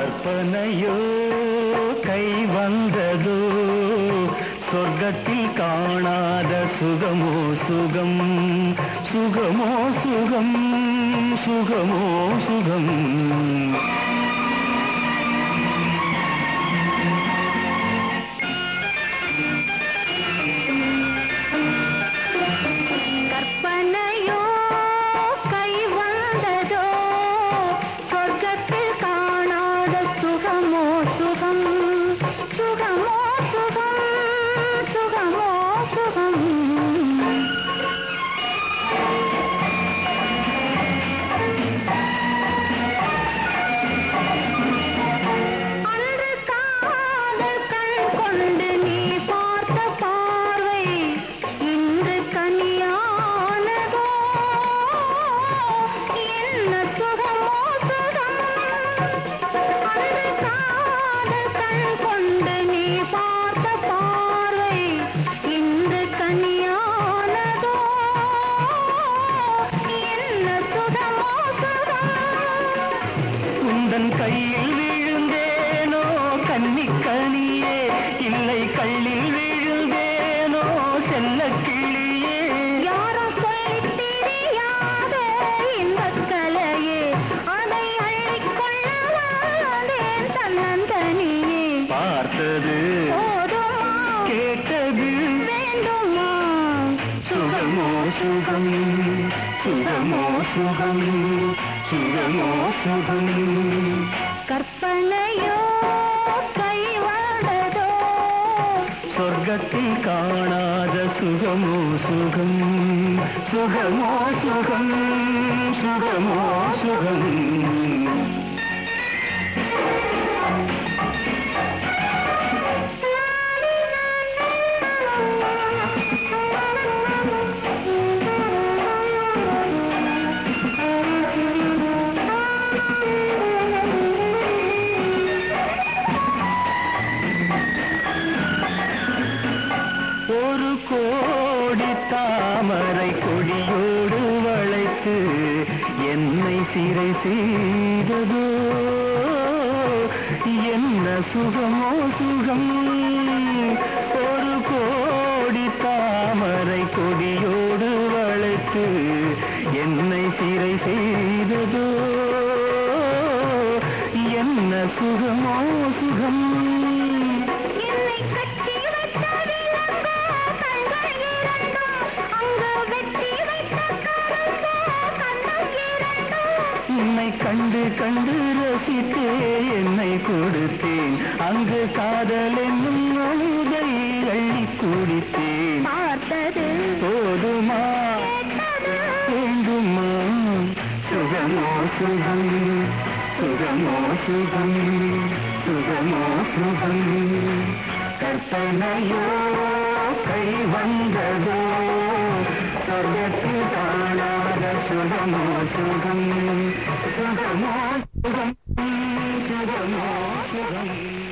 கற்பனையோ கை வந்ததோ சொர்க்கத்தில் காணாத சுகமோ சுகம் சுகமோ சுகம் சுகமோ சுகம் கற்பனையோ கை வந்ததோ சொர்க்கத்தில் காணாத சுகமோ சுகம் சுகமோ சுகம் சுகமோ சுகம் அன்று காதல் கண் கொண்டு நீ பார்த்த பார்வை இன்று கனியானதோ என்ன சுகமோ சுகம் அன்று காதல் கண் கொண்டு நீ பார்த்த பார்வை இன்று கனியானதோ என்ன சுகமோ சுகம் உந்தன் கையில் விழுந்தேனோ கன்னிக்கனியே இல்லை கள்ளில் விழுந்தேனோ செல்ல கிளியே யாரோ சொல்லித் தெரியாத இன்பக் கலையே, அதை அள்ளிக் கொள்ள வந்தேன் தன்னந்தனியே. பார்த்தது போதுமா? கேட்டது வேண்டுமா? சுகமோ சுகம் சுகமோ சுகம் சுகமோ சுகம் கற்பனையோ கை வந்ததோ சொர்க்கத்தில் காணாத சுகமோ சுகம் சுகமோ சுகம் சுகமோ சுகம் ஒரு கோடி தாமரை கொடியோடு வளைத்து என்னை சிறை செய்ததோ என்ன சுகமோ சுகம் ஒரு கோடி தாமரை கொடியோடு வளைத்து என்னை சிறை செய்ததோ என்ன சுகமோ சுகம் என்னை கட்டி வைத்த விலங்கோ கண்கள் இரண்டும் அங்கு வெட்டி வைத்த கரும்போ கண்ணும் இரண்டும் உன்னை கண்டு கண்டு ரசித்தே என்னை கொடுத்தேன் அங்கு காதல் என்னும் அழுதை அள்ளி குடித்தேன் பார்த்தது போதுமா கேட்டது வேண்டுமா சுகமோ சுகம் சுகமோ சுகம் சுகமோ சுகம் கற்பனையோ கை வந்ததோ சொர்க்கத்தில் காணாத சுகமோ சுகம் சுகமோ சுகம் சுகமோ சுகம்